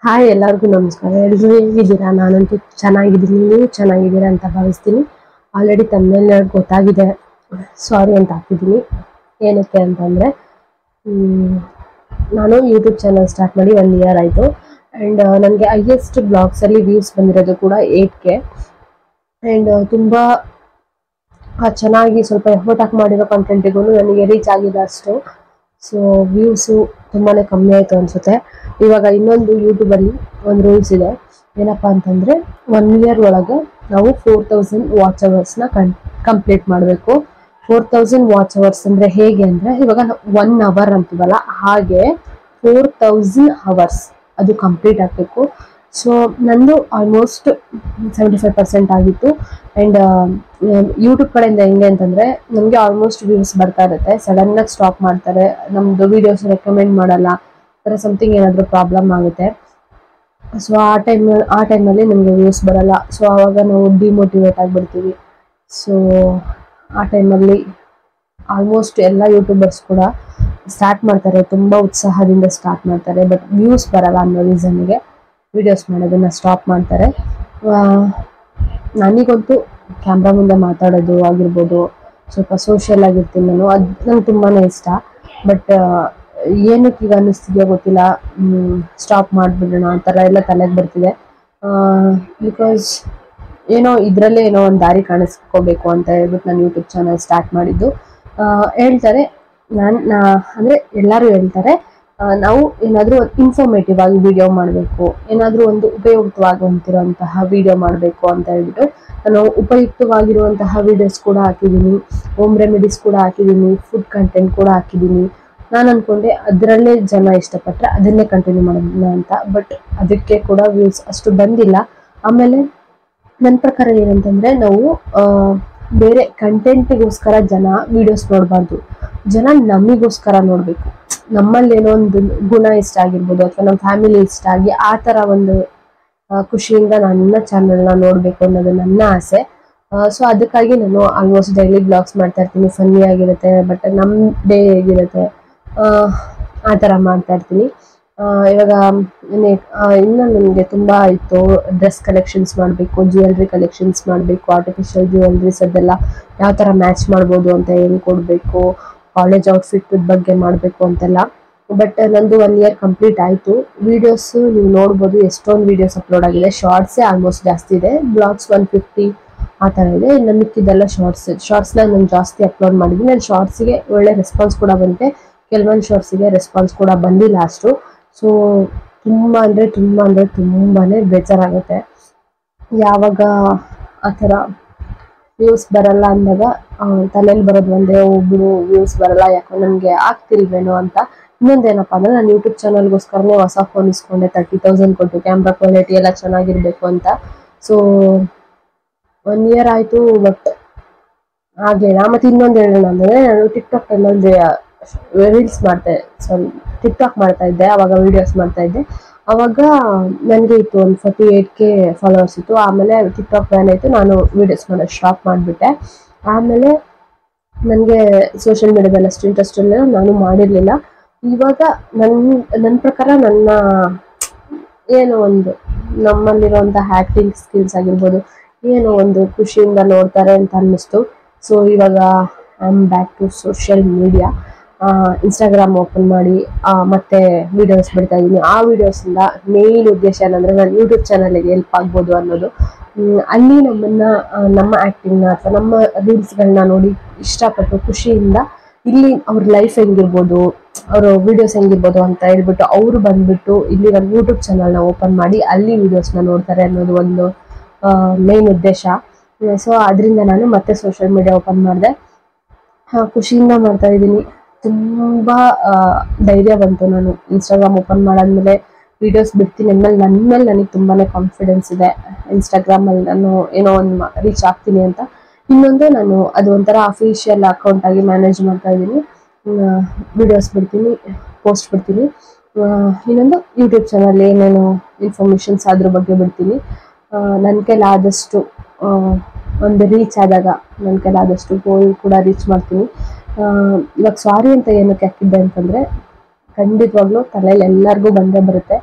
hi ಎಲ್ಲರಿಗೂ ನಮಸ್ಕಾರ ಎಲ್ಲರೂ ಹೇಗಿದ್ದೀರಾ ನಾನಂತೂ ಚೆನ್ನಾಗಿದ್ದೀನಿ ನೀವು ಚೆನ್ನಾಗಿದ್ದೀರಾ ಅಂತ ಭಾವಿಸ್ತೀನಿ ಆಲ್ರೆಡಿ ತಮ್ಮಲ್ಲಿ ಗೊತ್ತಾಗಿದೆ ಸಾರಿ ಅಂತ ಹಾಕಿದ್ದೀನಿ ಏನಕ್ಕೆ ಅಂತಂದರೆ ನಾನು ಯೂಟ್ಯೂಬ್ ಚಾನಲ್ ಸ್ಟಾರ್ಟ್ ಮಾಡಿ ಒನ್ ಇಯರ್ ಆಯಿತು ಆ್ಯಂಡ್ ನನಗೆ ಹೈಯೆಸ್ಟ್ ಬ್ಲಾಗ್ಸಲ್ಲಿ ವ್ಯೂಸ್ ಬಂದಿರೋದು ಕೂಡ ಏಯ್ಟ್ ಕೆ ಆ್ಯಂಡ್ ತುಂಬ ಚೆನ್ನಾಗಿ ಸ್ವಲ್ಪ ಎಫರ್ಟ್ ಹಾಕಿ ಮಾಡಿರೋ ಕಂಟೆಂಟಿಗೂ ನನಗೆ ರೀಚ್ ಆಗಿದೆ ಅಷ್ಟು ಸೊ ವ್ಯೂಸು ತುಂಬಾ ಕಮ್ಮಿ ಆಯಿತು ಅನಿಸುತ್ತೆ ಇವಾಗ ಇನ್ನೊಂದು ಯೂಟ್ಯೂಬಲ್ಲಿ ಒಂದು ರೂಲ್ಸ್ ಇದೆ ಏನಪ್ಪ ಅಂತಂದರೆ ಒನ್ ಇಯರ್ ಒಳಗೆ ನಾವು ಫೋರ್ ತೌಸಂಡ್ ವಾಚ್ ಅವರ್ಸ್ನ ಕನ್ ಕಂಪ್ಲೀಟ್ ಮಾಡಬೇಕು ಫೋರ್ ತೌಸಂಡ್ ವಾಚ್ ಅವರ್ಸ್ ಅಂದರೆ ಹೇಗೆ ಅಂದರೆ ಇವಾಗ ಒನ್ ಅವರ್ ಅಂತೀವಲ್ಲ ಹಾಗೆ ಫೋರ್ ತೌಸಂಡ್ ಅವರ್ಸ್ ಅದು ಕಂಪ್ಲೀಟ್ ಆಗಬೇಕು ಸೊ ನಂದು ಆಲ್ಮೋಸ್ಟ್ ಸೆವೆಂಟಿ ಫೈವ್ ಪರ್ಸೆಂಟ್ ಆಗಿತ್ತು ಆ್ಯಂಡ್ ಯೂಟ್ಯೂಬ್ ಕಡೆಯಿಂದ ಹೆಂಗೆ ಅಂತಂದರೆ ನಮಗೆ ಆಲ್ಮೋಸ್ಟ್ ವ್ಯೂಸ್ ಬರ್ತಾ ಇರುತ್ತೆ ಸಡನ್ನಾಗಿ ಸ್ಟಾಪ್ ಮಾಡ್ತಾರೆ ನಮ್ಮದು ವೀಡಿಯೋಸ್ ರೆಕಮೆಂಡ್ ಮಾಡಲ್ಲ ಆ ಥರ ಸಮಥಿಂಗ್ ಏನಾದರೂ ಪ್ರಾಬ್ಲಮ್ ಆಗುತ್ತೆ ಸೊ ಆ ಟೈಮ್ ಆ ಟೈಮಲ್ಲಿ ನಮಗೆ ವ್ಯೂಸ್ ಬರಲ್ಲ ಸೊ ಆವಾಗ ನಾವು ಡಿಮೋಟಿವೇಟ್ ಆಗಿಬಿಡ್ತೀವಿ ಸೊ ಆ ಟೈಮಲ್ಲಿ ಆಲ್ಮೋಸ್ಟ್ ಎಲ್ಲ ಯೂಟ್ಯೂಬರ್ಸ್ ಕೂಡ ಸ್ಟಾರ್ಟ್ ಮಾಡ್ತಾರೆ ತುಂಬ ಉತ್ಸಾಹದಿಂದ ಸ್ಟಾರ್ಟ್ ಮಾಡ್ತಾರೆ ಬಟ್ ವ್ಯೂಸ್ ಬರಲ್ಲ ಅನ್ನೋ ರೀಸನ್ಗೆ ವೀಡಿಯೋಸ್ ಮಾಡೋದನ್ನ ಸ್ಟಾಪ್ ಮಾಡ್ತಾರೆ ಆ, ನನಗಂತೂ ಕ್ಯಾಮ್ರಾ ಮುಂದೆ ಮಾತಾಡೋದು ಆಗಿರ್ಬೋದು ಸ್ವಲ್ಪ ಸೋಷಿಯಲ್ ಆಗಿರ್ತೀನಿ ನಾನು ಅದು ನಂಗೆ ತುಂಬಾ ಇಷ್ಟ ಬಟ್ ಏನಕ್ಕೆ ಈಗ ಅನ್ನಿಸ್ತಿದೆಯೋ ಗೊತ್ತಿಲ್ಲ ಸ್ಟಾಪ್ ಮಾಡಿಬಿಡೋಣ ಆ ಥರ ಎಲ್ಲ ತಲೆಗೆ ಬರ್ತಿದೆ ಬಿಕಾಸ್ ಏನೋ ಇದರಲ್ಲೇ ಏನೋ ಒಂದು ದಾರಿ ಕಾಣಿಸ್ಕೋಬೇಕು ಅಂತ ಹೇಳ್ಬಿಟ್ಟು ನಾನು ಯೂಟ್ಯೂಬ್ ಚಾನಲ್ ಸ್ಟಾರ್ಟ್ ಮಾಡಿದ್ದು ಆ, ಹೇಳ್ತಾರೆ ನಾನು ನಾ ಅಂದರೆ ಎಲ್ಲರೂ ಹೇಳ್ತಾರೆ ಆ, ನಾವು ಏನಾದರೂ ಇನ್ಫಾರ್ಮೇಟಿವ್ ಆಗಿ ವಿಡಿಯೋ ಮಾಡಬೇಕು ಏನಾದರೂ ಒಂದು ಉಪಯುಕ್ತವಾಗುವಂತಿರುವಂತಹ ವಿಡಿಯೋ ಮಾಡಬೇಕು ಅಂತ ಹೇಳ್ಬಿಟ್ಟು ನಾನು ಉಪಯುಕ್ತವಾಗಿರುವಂತಹ ವಿಡಿಯೋಸ್ ಕೂಡ ಹಾಕಿದ್ದೀನಿ ಹೋಮ್ ರೆಮಿಡೀಸ್ ಕೂಡ ಹಾಕಿದ್ದೀನಿ ಫುಡ್ ಕಂಟೆಂಟ್ ಕೂಡ ಹಾಕಿದ್ದೀನಿ ನಾನು ಅನ್ಕೊಂಡೆ ಅದರಲ್ಲೇ ಜನ ಇಷ್ಟಪಟ್ಟರೆ ಅದನ್ನೇ ಕಂಟಿನ್ಯೂ ಮಾಡೋಣ ಅಂತ ಬಟ್ ಅದಕ್ಕೆ ಕೂಡ ವ್ಯೂಸ್ ಅಷ್ಟು ಬಂದಿಲ್ಲ ಆಮೇಲೆ ನನ್ನ ಪ್ರಕಾರ ಏನಂತಂದರೆ ನಾವು ಆ, ಬೇರೆ ಕಂಟೆಂಟಿಗೋಸ್ಕರ ಜನ ವಿಡಿಯೋಸ್ ನೋಡಬಾರ್ದು ಜನ ನಮಗೋಸ್ಕರ ನೋಡಬೇಕು ನಮ್ಮಲ್ಲಿ ಏನೋ ಒಂದು ಗುಣ ಇಷ್ಟ ಆಗಿರ್ಬೋದು ಅಥವಾ ನಮ್ಮ ಫ್ಯಾಮಿಲಿ ಇಷ್ಟ ಆಗಿ ಆ ಥರ ಒಂದು ಆ, ಖುಷಿಯಿಂದ ನನ್ನ ಚಾನಲ್ನ ನೋಡಬೇಕು ಅನ್ನೋದು ನನ್ನ ಆಸೆ ಸೊ ಅದಕ್ಕಾಗಿ ನಾನು ಆಲ್ಮೋಸ್ಟ್ ಡೈಲಿ ಬ್ಲಾಗ್ಸ್ ಮಾಡ್ತಾ ಇರ್ತೀನಿ ಫನ್ನಿ ಆಗಿರುತ್ತೆ ಬಟ್ ನಮ್ಮ ಡೇ ಹೇಗಿರುತ್ತೆ ಆ, ಆ ಥರ ಮಾಡ್ತಾ ಇರ್ತೀನಿ ಆ, ಇವಾಗ ನೆ- ಆ, ಇನ್ನು ನನಗೆ ತುಂಬ ಇತ್ತು ಡ್ರೆಸ್ ಕಲೆಕ್ಷನ್ಸ್ ಮಾಡಬೇಕು ಜ್ಯುವೆಲ್ರಿ ಕಲೆಕ್ಷನ್ಸ್ ಮಾಡಬೇಕು ಆರ್ಟಿಫಿಷಿಯಲ್ ಜ್ಯುವೆಲ್ರೀಸ್ ಅದೆಲ್ಲ ಯಾವ ಥರ ಮ್ಯಾಚ್ ಮಾಡ್ಬೋದು ಅಂತ ಹೇಳ್ಕೊಡ್ಬೇಕು ಕಾಲೇಜ್ ಔಟ್ಫಿಟ್ ಬಗ್ಗೆ ಮಾಡಬೇಕು ಅಂತೆಲ್ಲ ಬಟ್ ನಂದು ಒನ್ ಇಯರ್ ಕಂಪ್ಲೀಟ್ ಆಯಿತು ವೀಡಿಯೋಸ್ ನೀವು ನೋಡ್ಬೋದು ಎಷ್ಟೊಂದು ವೀಡಿಯೋಸ್ ಅಪ್ಲೋಡ್ ಆಗಿದೆ ಶಾರ್ಟ್ಸೇ ಆಲ್ಮೋಸ್ಟ್ ಜಾಸ್ತಿ ಇದೆ ಬ್ಲಾಗ್ಸ್ ಒನ್ ಫಿಫ್ಟಿ ಆ ಥರ ಇದೆ ಇನ್ನು ಮಿಕ್ಕಿದ್ದೆಲ್ಲ ಶಾರ್ಟ್ಸ್ ಶಾರ್ಟ್ಸ್ನ ನಾನು ಜಾಸ್ತಿ ಅಪ್ಲೋಡ್ ಮಾಡಿದ್ದೀನಿ ನಾನು ಶಾರ್ಟ್ಸಿಗೆ ಒಳ್ಳೆ ರೆಸ್ಪಾನ್ಸ್ ಕೂಡ ಬಂತೆ ಕೆಲವೊಂದು ಶಾರ್ಟ್ಸಿಗೆ ರೆಸ್ಪಾನ್ಸ್ ಕೂಡ ಬಂದಿಲ್ಲ ಅಷ್ಟು ಸೊ ತುಂಬ ಅಂದರೆ ತುಂಬ ಅಂದರೆ ತುಂಬಾ ಬೇಜಾರಾಗುತ್ತೆ ಯಾವಾಗ ಆ ಥರ ವ್ಯೂಸ್ ಬರಲ್ಲ ಅಂದಾಗ ತಲೆಯಲ್ಲಿ ಬರೋದು ಒಂದೇ ಒಬ್ರು ವ್ಯೂಸ್ ಬರಲ್ಲ ಯಾಕೋ ನನಗೆ ಆಗ್ತಿಲ್ವೇನೋ ಅಂತ ಇನ್ನೊಂದೇನಪ್ಪ ಅಂದರೆ ನಾನು ಯೂಟ್ಯೂಬ್ ಚಾನಲ್ಗೋಸ್ಕರನೇ ಹೊಸ ಫೋನ್ ಇಸ್ಕೊಂಡೆ ತರ್ಟಿ ತೌಸಂಡ್ ಕೊಟ್ಟು ಕ್ಯಾಮ್ರಾ ಕ್ವಾಲಿಟಿ ಎಲ್ಲ ಚೆನ್ನಾಗಿರಬೇಕು ಅಂತ ಸೊ ಒನ್ ಇಯರ್ ಆಯಿತು ಬಟ್ ಆಗಲಿಲ್ಲ ಮತ್ತು ಇನ್ನೊಂದು ಹೇಳೋಣ ಅಂದರೆ ನಾನು ಟಿಕ್ಟಾಕ್ ಟೈಮಲ್ಲಿ ರೀಲ್ಸ್ ಮಾಡ್ತಾ ಸಾರಿ ಟಿಕ್ಟಾಕ್ ಮಾಡ್ತಾ ಇದ್ದೆ ಅವಾಗ ವೀಡಿಯೋಸ್ ಮಾಡ್ತಾ ಇದ್ದೆ ಅವಾಗ ನನಗೆ ಇತ್ತು ಒಂದು ಫಾರ್ಟಿ ಏಯ್ಟ್ ಕೆ ಫಾಲೋವರ್ಸ್ ಇತ್ತು ಆಮೇಲೆ ಟಿಕ್ಟಾಕ್ ಬ್ಯಾನ್ ಆಯಿತು ನಾನು ವೀಡಿಯೋಸ್ ಮಾಡೋದು ಸ್ಟಾಪ್ ಮಾಡಿಬಿಟ್ಟೆ ಆಮೇಲೆ ನನಗೆ ಸೋಷಿಯಲ್ ಮೀಡಿಯಾದಲ್ಲಿ ಅಷ್ಟು ಇಂಟ್ರೆಸ್ಟ್ ಇರಲಿಲ್ಲ ನಾನು ಮಾಡಿರಲಿಲ್ಲ ಇವಾಗ ನನ್ನ ನನ್ನ ಪ್ರಕಾರ ನನ್ನ ಏನೋ ಒಂದು ನಮ್ಮಲ್ಲಿರುವಂಥ ಆ್ಯಕ್ಟಿಂಗ್ ಸ್ಕಿಲ್ಸ್ ಆಗಿರ್ಬೋದು ಏನೋ ಒಂದು ಖುಷಿಯಿಂದ ನೋಡ್ತಾರೆ ಅಂತ ಅನ್ನಿಸ್ತು ಸೊ ಇವಾಗ I am back to social media Instagram open ಮಾಡಿ ಆ, ಮತ್ತೆ ವಿಡಿಯೋಸ್ ಬಿಡ್ತಾ ಇದ್ದೀನಿ ಆ ವಿಡಿಯೋಸಿಂದ ಮೇನ್ ಉದ್ದೇಶ ಏನಂದರೆ ನಾನು ಯೂಟ್ಯೂಬ್ ಚಾನಲ್ಗೆ ಹೆಲ್ಪ್ ಆಗ್ಬೋದು ಅನ್ನೋದು ಹ್ಮ್, ಅಲ್ಲಿ ನಮ್ಮನ್ನ ಆ, ನಮ್ಮ ಆ್ಯಕ್ಟಿಂಗ್ನ ಅಥವಾ ನಮ್ಮ ರೀಲ್ಸ್ಗಳನ್ನ ನೋಡಿ ಇಷ್ಟಪಟ್ಟು ಖುಷಿಯಿಂದ ಇಲ್ಲಿ ಅವ್ರ ಲೈಫ್ ಹೆಂಗಿರ್ಬೋದು ಅವ್ರ ವಿಡಿಯೋಸ್ ಹೆಂಗಿರ್ಬೋದು ಅಂತ ಹೇಳ್ಬಿಟ್ಟು ಅವರು ಬಂದ್ಬಿಟ್ಟು ಇಲ್ಲಿ ಒಂದು ಯೂಟ್ಯೂಬ್ ಚಾನಲ್ನ ಓಪನ್ ಮಾಡಿ ಅಲ್ಲಿ ವಿಡಿಯೋಸ್ನ ನೋಡ್ತಾರೆ ಅನ್ನೋದು ಒಂದು ಮೇನ್ ಉದ್ದೇಶ ಸೊ ಅದರಿಂದ ನಾನು ಮತ್ತೆ ಸೋಷಿಯಲ್ ಮೀಡಿಯಾ ಓಪನ್ ಮಾಡಿದೆ ಖುಷಿಯಿಂದ ಮಾಡ್ತಾ ಇದ್ದೀನಿ ತುಂಬ ಧೈರ್ಯ ಬಂತು ನಾನು ಇನ್ಸ್ಟಾಗ್ರಾಮ್ ಓಪನ್ ಮಾಡಾದ್ಮೇಲೆ ವಿಡಿಯೋಸ್ ಬಿಡ್ತೀನಿ ಅಂದಮೇಲೆ ನನ್ನ ಮೇಲೆ ನನಗೆ ತುಂಬಾ ಕಾನ್ಫಿಡೆನ್ಸ್ ಇದೆ ಇನ್ಸ್ಟಾಗ್ರಾಮಲ್ಲಿ ನಾನು ಏನೋ ಒಂದು ರೀಚ್ ಆಗ್ತೀನಿ ಅಂತ ಇನ್ನೊಂದು ನಾನು ಅದು ಒಂಥರ ಅಫಿಷಿಯಲ್ ಅಕೌಂಟ್ ಆಗಿ ಮ್ಯಾನೇಜ್ ಮಾಡ್ತಾ ಇದ್ದೀನಿ ವಿಡಿಯೋಸ್ ಬಿಡ್ತೀನಿ ಪೋಸ್ಟ್ ಬಿಡ್ತೀನಿ ಆ, ಇನ್ನೊಂದು ಯೂಟ್ಯೂಬ್ ಚಾನಲ್ ಏನೇನು ಇನ್ಫಾರ್ಮೇಷನ್ಸ್ ಅದ್ರ ಬಗ್ಗೆ ಬಿಡ್ತೀನಿ ನನ್ನ ಕೈಲಾದಷ್ಟು ಆ, ಒಂದು ರೀಚ್ ಆದಾಗ ನನ್ನ ಕೈಲಾದಷ್ಟು ಗೋಲ್ ಕೂಡ ರೀಚ್ ಮಾಡ್ತೀನಿ ಆ, ಇವಾಗ ಸಾರಿ ಅಂತ ಏನಕ್ಕೆ ಹಾಕಿದ್ದೆ ಅಂತಂದರೆ ಖಂಡಿತವಾಗ್ಲೂ ತಲೆಯಲ್ಲಿ ಎಲ್ಲರಿಗೂ ಬಂದೇ ಬರುತ್ತೆ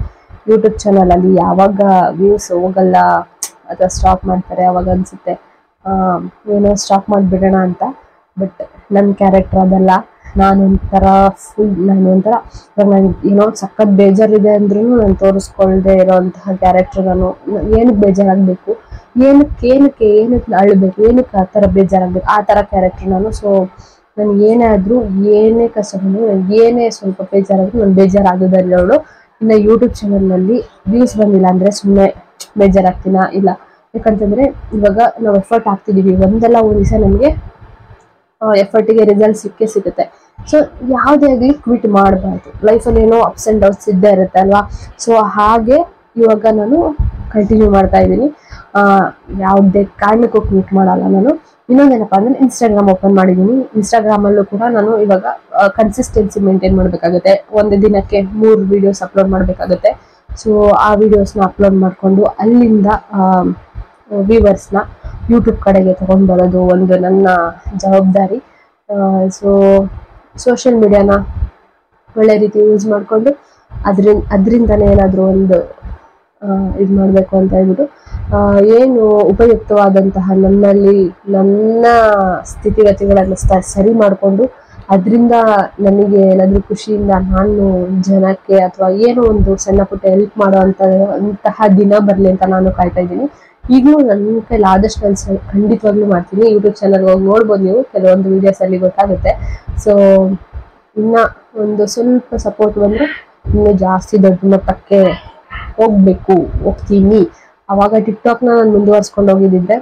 ಯೂಟ್ಯೂಬ್ ಚಾನಲ್ ಅಲ್ಲಿ ಯಾವಾಗ ವ್ಯೂಸ್ ಹೋಗಲ್ಲ ಅಥವಾ ಸ್ಟಾಪ್ ಮಾಡ್ತಾರೆ ಅವಾಗ ಅನ್ಸುತ್ತೆ ಆ, ಏನೋ ಸ್ಟಾಪ್ ಮಾಡಿಬಿಡೋಣ ಅಂತ ಬಟ್ ನನ್ನ ಕ್ಯಾರೆಕ್ಟರ್ ಅದಲ್ಲ ನಾನು ಒಂಥರ ಫುಲ್ ನಾನು ಒಂಥರ ಇವಾಗ ನಾನು ಏನೋ ಸಖತ್ ಬೇಜಾರಿದೆ ಅಂದ್ರೂ ನಾನು ತೋರಿಸ್ಕೊಳ್ದೆ ಇರೋಂತಹ ಕ್ಯಾರೆಕ್ಟರ್ ನಾನು ಏನಕ್ಕೆ ಬೇಜಾರಾಗಬೇಕು ಏನಕ್ಕೆ ಏನಕ್ಕೆ ಏನಕ್ಕೆ ಅಳಬೇಕು ಏನಕ್ಕೆ ಆ ಥರ ಬೇಜಾರಾಗಬೇಕು ಆ ಥರ ಕ್ಯಾರೆಕ್ಟರ್ ನಾನು ಸೊ ನಾನು ಏನೇ ಆದರೂ ಏನೇ ಕಷ್ಟ ಬಂದರೂ ನನಗೆ ಏನೇ ಸ್ವಲ್ಪ ಬೇಜಾರಾದರೂ ನಾನು ಬೇಜಾರಾಗೋದಲ್ಲವಳು ಇನ್ನು ಯೂಟ್ಯೂಬ್ ಚಾನಲ್ನಲ್ಲಿ ವ್ಯೂಸ್ ಬಂದಿಲ್ಲ ಅಂದರೆ ಸುಮ್ಮನೆ ಬೇಜಾರಾಗ್ತೀನ ಇಲ್ಲ ಯಾಕಂತಂದರೆ ಇವಾಗ ನಾವು ಎಫರ್ಟ್ ಹಾಕ್ತಿದ್ದೀವಿ ಒಂದಲ್ಲ ಒಂದು ದಿವಸ ನಮಗೆ ಎಫರ್ಟಿಗೆ ರಿಸಲ್ಟ್ ಸಿಕ್ಕೇ ಸಿಗುತ್ತೆ ಸೊ ಯಾವುದೇ ಆಗಲಿ ಕ್ವಿಟ್ ಮಾಡಬಾರ್ದು ಲೈಫಲ್ಲಿ ಏನೋ ಅಪ್ಸ್ ಆ್ಯಂಡ್ ಡೌನ್ಸ್ ಇದ್ದೇ ಇರುತ್ತೆ ಅಲ್ವಾ ಸೊ ಹಾಗೆ ಇವಾಗ ನಾನು ಕಂಟಿನ್ಯೂ ಮಾಡ್ತಾ ಇದ್ದೀನಿ ಯಾವುದೇ ಕಾರಣಕ್ಕೂ ಕ್ವಿಟ್ ಮಾಡಲ್ಲ ನಾನು ಇನ್ನೊಂದೇನಪ್ಪ ಅಂದರೆ ಇನ್ಸ್ಟಾಗ್ರಾಮ್ ಓಪನ್ ಮಾಡಿದ್ದೀನಿ ಇನ್ಸ್ಟಾಗ್ರಾಮಲ್ಲೂ ಕೂಡ ನಾನು ಇವಾಗ ಕನ್ಸಿಸ್ಟೆನ್ಸಿ ಮೇಂಟೈನ್ ಮಾಡಬೇಕಾಗುತ್ತೆ ಒಂದು ದಿನಕ್ಕೆ ಮೂರು ವೀಡಿಯೋಸ್ ಅಪ್ಲೋಡ್ ಮಾಡಬೇಕಾಗುತ್ತೆ ಸೊ ಆ ವಿಡಿಯೋಸ್ನ ಅಪ್ಲೋಡ್ ಮಾಡಿಕೊಂಡು ಅಲ್ಲಿಂದ ವ್ಯೂವರ್ಸ್ನ ಯೂಟ್ಯೂಬ್ ಕಡೆಗೆ ತಗೊಂಡು ಬರೋದು ಒಂದು ನನ್ನ ಜವಾಬ್ದಾರಿ ಸೊ ಸೋಷಿಯಲ್ ಮೀಡಿಯಾನ ಒಳ್ಳೆ ರೀತಿ ಯೂಸ್ ಮಾಡಿಕೊಂಡು ಅದ್ರಿಂದ ಅದರಿಂದನೇ ಏನಾದರೂ ಒಂದು ಇದು ಮಾಡಬೇಕು ಅಂತ ಹೇಳ್ಬಿಟ್ಟು ಆ, ಏನು ಉಪಯುಕ್ತವಾದಂತಹ ನನ್ನಲ್ಲಿ ನನ್ನ ಸ್ಥಿತಿಗತಿಗಳನ್ನು ಸ- ಸರಿ ಮಾಡಿಕೊಂಡು ಅದರಿಂದ ನನಗೆ ಏನಾದರೂ ಖುಷಿಯಿಂದ ನಾನು ಜನಕ್ಕೆ ಅಥವಾ ಏನೋ ಒಂದು ಸಣ್ಣ ಪುಟ್ಟ ಹೆಲ್ಪ್ ಮಾಡೋ ಅಂತ ಅಂತಹ ದಿನ ಬರಲಿ ಅಂತ ನಾನು ಕಾಯ್ತಾ ಇದ್ದೀನಿ ಈಗಲೂ ನನ್ನ ಕೈಲಿ ಆದಷ್ಟು ನಾನು ಸ- ಖಂಡಿತವಾಗ್ಲೂ ಮಾಡ್ತೀನಿ ಯೂಟ್ಯೂಬ್ ಚಾನಲ್ಗೆ ಹೋಗಿ ನೋಡ್ಬೋದು ನೀವು ಕೆಲವೊಂದು ವೀಡಿಯೋಸ್ ಅಲ್ಲಿ ಗೊತ್ತಾಗುತ್ತೆ ಸೊ ಇನ್ನ ಒಂದು ಸ್ವಲ್ಪ ಸಪೋರ್ಟ್ ಬಂದರೆ ಇನ್ನೂ ಜಾಸ್ತಿ ದೊಡ್ಡ ಮಟ್ಟಕ್ಕೆ ಹೋಗ್ಬೇಕು ಹೋಗ್ತೀನಿ ಅವಾಗ ಟಿಕ್ಟಾಕ್ನ ನಾನು ಮುಂದುವರ್ಸ್ಕೊಂಡು ಹೋಗಿದ್ದಿದ್ರೆ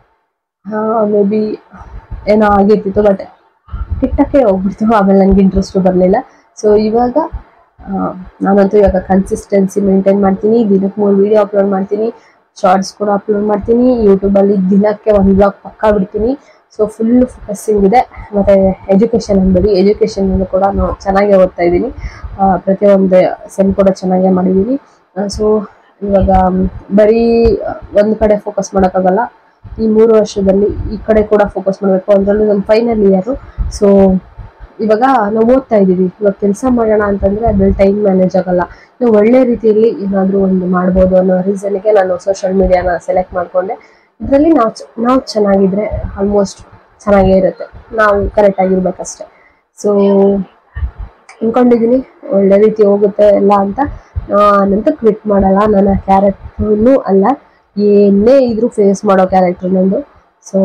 ಮೇ ಬಿ ಏನೋ ಆಗಿರ್ತಿತ್ತು ಬಟ್ ಟಿಕ್ಟಾಕೆ ಹೋಗ್ಬಿಡ್ತು ಆಮೇಲೆ ನನಗೆ ಇಂಟ್ರೆಸ್ಟು ಬರಲಿಲ್ಲ ಸೊ ಇವಾಗ ಆ, ನಾನಂತೂ ಇವಾಗ ಕನ್ಸಿಸ್ಟೆನ್ಸಿ ಮೇಂಟೈನ್ ಮಾಡ್ತೀನಿ ದಿನಕ್ಕೆ ಮೂರು ವೀಡಿಯೋ ಅಪ್ಲೋಡ್ ಮಾಡ್ತೀನಿ ಶಾರ್ಟ್ಸ್ ಕೂಡ ಅಪ್ಲೋಡ್ ಮಾಡ್ತೀನಿ ಯೂಟ್ಯೂಬಲ್ಲಿ ದಿನಕ್ಕೆ ಒಂದು ಬ್ಲಾಗ್ ಪಕ್ಕಾ ಬಿಡ್ತೀನಿ ಸೊ ಫುಲ್ ಫೋಕಸ್ಸಿಂಗ್ ಇದೆ ಮತ್ತು ಎಜುಕೇಷನ್ ಅನ್ಬೇಡಿ ಎಜುಕೇಷನ್ ಕೂಡ ನಾನು ಚೆನ್ನಾಗೇ ಓದ್ತಾ ಇದ್ದೀನಿ ಆ, ಪ್ರತಿಯೊಂದು ಸೆಮ್ ಕೂಡ ಚೆನ್ನಾಗೇ ಮಾಡಿದ್ದೀನಿ ಸೊ ಇವಾಗ ಮ್, ಬರೀ ಒಂದು ಕಡೆ ಫೋಕಸ್ ಮಾಡೋಕ್ಕಾಗಲ್ಲ ಈ ಮೂರು ವರ್ಷದಲ್ಲಿ ಈ ಕಡೆ ಕೂಡ ಫೋಕಸ್ ಮಾಡಬೇಕು ಅದರಲ್ಲೂ ನನ್ನ ಫೈನಲ್ ಇಯರು ಸೊ ಇವಾಗ ನಾವು ಓದ್ತಾ ಇದ್ದೀವಿ ಇವಾಗ ಕೆಲಸ ಮಾಡೋಣ ಅಂತಂದರೆ ಅದ್ರಲ್ಲಿ ಟೈಮ್ ಮ್ಯಾನೇಜ್ ಆಗಲ್ಲ ನಾವು ಒಳ್ಳೆ ರೀತಿಯಲ್ಲಿ ಏನಾದರೂ ಒಂದು ಮಾಡ್ಬೋದು ಅನ್ನೋ ರೀಸನ್ಗೆ ನಾನು ಸೋಷಿಯಲ್ ಮೀಡಿಯಾನ ಸೆಲೆಕ್ಟ್ ಮಾಡಿಕೊಂಡೆ ಇದರಲ್ಲಿ ನಾವು ಚ- ನಾವು ಚೆನ್ನಾಗಿದ್ರೆ ಆಲ್ಮೋಸ್ಟ್ ಚೆನ್ನಾಗೇ ಇರುತ್ತೆ ನಾವು ಕರೆಕ್ಟಾಗಿರ್ಬೇಕಷ್ಟೆ ಸೊ ಅನ್ಕೊಂಡಿದ್ದೀನಿ ಒಳ್ಳೆ ರೀತಿ ಹೋಗುತ್ತೆ ಎಲ್ಲ ಅಂತ ನಾನಂತೂ ಕ್ವಿಟ್ ಮಾಡಲ್ಲ ನನ್ನ ಕ್ಯಾರೆಕ್ಟ್ರೂ ಅಲ್ಲ ಏನೇ ಇದ್ರೂ ಫೇಸ್ ಮಾಡೋ ಕ್ಯಾರೆಕ್ಟರ್ ನಂದು ಸೊ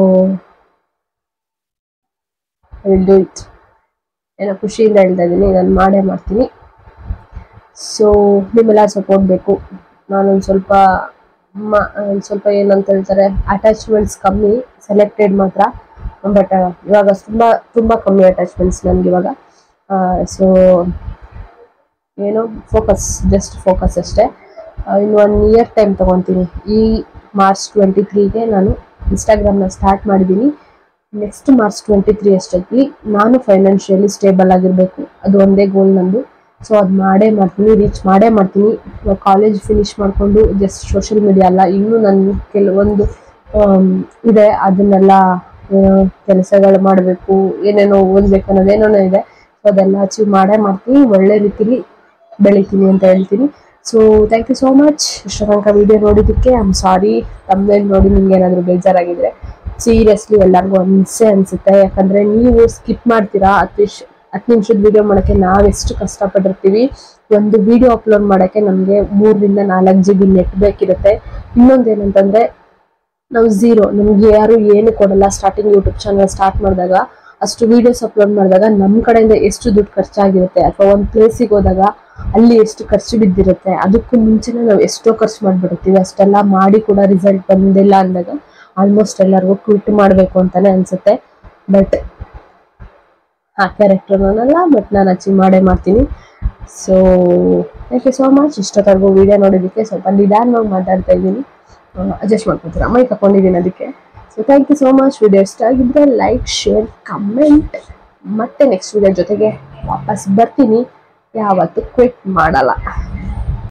ವಿಲ್ ಡೂ ಇಟ್ ಏನೋ ಖುಷಿಯಿಂದ ಹೇಳ್ತಾ ಇದ್ದೀನಿ ನಾನು ಮಾಡೇ ಮಾಡ್ತೀನಿ ಸೊ ನಿಮ್ಮೆಲ್ಲ ಸಪೋರ್ಟ್ ಬೇಕು ನಾನೊಂದು ಸ್ವಲ್ಪ ಮ ಒಂದ್ ಸ್ವಲ್ಪ ಏನಂತ ಹೇಳ್ತಾರೆ ಅಟ್ಯಾಚ್ಮೆಂಟ್ಸ್ ಕಮ್ಮಿ ಸೆಲೆಕ್ಟೆಡ್ ಮಾತ್ರ ಬಟ್ ಇವಾಗ ತುಂಬ ತುಂಬ ಕಮ್ಮಿ ಅಟ್ಯಾಚ್ಮೆಂಟ್ಸ್ ನನಗೆ ಇವಾಗ ಸೊ ಏನು ಫೋಕಸ್ ಜಸ್ಟ್ ಫೋಕಸ್ ಅಷ್ಟೇ ಇನ್ನು ಒನ್ ಇಯರ್ ಟೈಮ್ ತೊಗೊತೀನಿ ಈ ಮಾರ್ಚ್ ಟ್ವೆಂಟಿ ತ್ರೀಗೆ ನಾನು ಇನ್ಸ್ಟಾಗ್ರಾಮ್ನ ಸ್ಟಾರ್ಟ್ ಮಾಡಿದ್ದೀನಿ ನೆಕ್ಸ್ಟ್ ಮಾರ್ಚ್ ಟ್ವೆಂಟಿ ತ್ರೀ ಅಷ್ಟೊತ್ತಿಗೆ ನಾನು ಫೈನಾನ್ಷಿಯಲಿ ಸ್ಟೇಬಲ್ ಆಗಿರಬೇಕು ಅದು ಒಂದೇ ಗೋಲ್ ನಂದು ಸೊ ಅದು ಮಾಡೇ ಮಾಡ್ತೀನಿ ರೀಚ್ ಮಾಡೇ ಮಾಡ್ತೀನಿ ಕಾಲೇಜ್ ಫಿನಿಶ್ ಮಾಡಿಕೊಂಡು ಜಸ್ಟ್ ಸೋಷಿಯಲ್ ಮೀಡಿಯಾ ಅಲ್ಲ ಇನ್ನೂ ನನ್ನ ಕೆಲವೊಂದು ಆಮ್, ಇದೆ ಅದನ್ನೆಲ್ಲ ಕೆಲಸಗಳು ಮಾಡಬೇಕು ಏನೇನೋ ಓದಬೇಕು ಅನ್ನೋದೇನೋ ಇದೆ ಸೊ ಅದೆಲ್ಲ ಅಚೀವ್ ಮಾಡೇ ಮಾಡ್ತೀನಿ ಒಳ್ಳೆ ರೀತಿಲಿ ಬೆಳಿತೀನಿ ಅಂತ ಹೇಳ್ತೀನಿ so thank you so much ಇಷ್ಟು ತನಕ ವಿಡಿಯೋ ನೋಡಿದ್ದಕ್ಕೆ ಐ ಆಮ್ ಸಾರಿ ತಮ್ಮನೇಲಿ ನೋಡಿ ನಿಮ್ಗೆ ಏನಾದರೂ ಬೇಜಾರಾಗಿದ್ರೆ ಸೀರಿಯಸ್ಲಿ ಎಲ್ಲರಿಗೂ ಅನ್ಸೆ ಅನ್ಸುತ್ತೆ ಯಾಕಂದ್ರೆ ನೀವು ಸ್ಕಿಪ್ ಮಾಡ್ತೀರಾ ಹತ್ತು ನಿಮಿಷ ಹತ್ತು ನಿಮಿಷದ ವಿಡಿಯೋ ಮಾಡೋಕ್ಕೆ ನಾವೆಷ್ಟು ಕಷ್ಟಪಟ್ಟಿರ್ತೀವಿ ಒಂದು ವಿಡಿಯೋ ಅಪ್ಲೋಡ್ ಮಾಡೋಕ್ಕೆ ನಮಗೆ ಮೂರರಿಂದ ನಾಲ್ಕು ಜಿ ಬಿ ನೆಟ್ ಬೇಕಿರುತ್ತೆ ಇನ್ನೊಂದು ಏನಂತಂದ್ರೆ ನಾವು ಝೀರೋ ನಮ್ಗೆ ಯಾರು ಏನು ಕೊಡಲ್ಲ ಸ್ಟಾರ್ಟಿಂಗ್ ಯೂಟ್ಯೂಬ್ ಚಾನಲ್ ಸ್ಟಾರ್ಟ್ ಮಾಡಿದಾಗ ಅಷ್ಟು ವಿಡಿಯೋಸ್ ಅಪ್ಲೋಡ್ ಮಾಡಿದಾಗ ನಮ್ಮ ಕಡೆಯಿಂದ ಎಷ್ಟು ದುಡ್ಡು ಖರ್ಚಾಗಿರುತ್ತೆ ಅಥವಾ ಒಂದು ಪ್ಲೇಸಿಗೆ ಹೋದಾಗ ಅಲ್ಲಿ ಎಷ್ಟು ಖರ್ಚು ಬಿದ್ದಿರುತ್ತೆ ಅದಕ್ಕೂ ಮುಂಚೆನೇ ನಾವು ಎಷ್ಟೋ ಖರ್ಚು ಮಾಡಿಬಿಡ್ತೀವಿ ಅಷ್ಟೆಲ್ಲ ಮಾಡಿ ಕೂಡ ರಿಸಲ್ಟ್ ಬಂದಿಲ್ಲ ಅಂದಾಗ ಆಲ್ಮೋಸ್ಟ್ ಎಲ್ಲರಿಗೂ ಕ್ವಿಟ್ ಮಾಡಬೇಕು ಅಂತಾನೆ ಅನ್ಸುತ್ತೆ ಬಟ್ ಆ ಕ್ಯಾರೆಕ್ಟರ್ ನಾನಲ್ಲ ಬಟ್ ನಾನು ಅಚೀವ್ ಮಾಡೇ ಮಾಡ್ತೀನಿ so thank you so much ಇಷ್ಟೊತ್ತವರೆಗೂ ವಿಡಿಯೋ ನೋಡೋದಕ್ಕೆ ಸ್ವಲ್ಪ ನಿಧಾನವಾಗಿ ಮಾತಾಡ್ತಾ ಇದ್ದೀನಿ ಅಡ್ಜಸ್ಟ್ ಮಾಡ್ಕೊತೀರಾ ಮೈಕ್ ಹಾಕೊಂಡಿದ್ದೀನಿ ಅದಕ್ಕೆ so thank you so much video ಇಷ್ಟ ಆಗಿದ್ರೆ ಲೈಕ್ ಶೇರ್ ಕಮೆಂಟ್ ಮತ್ತೆ ನೆಕ್ಸ್ಟ್ ವಿಡಿಯೋ ಜೊತೆಗೆ ವಾಪಸ್ ಬರ್ತೀನಿ ಯಾವತ್ತೂ ಕ್ವಿಟ್ ಮಾಡಲ್ಲ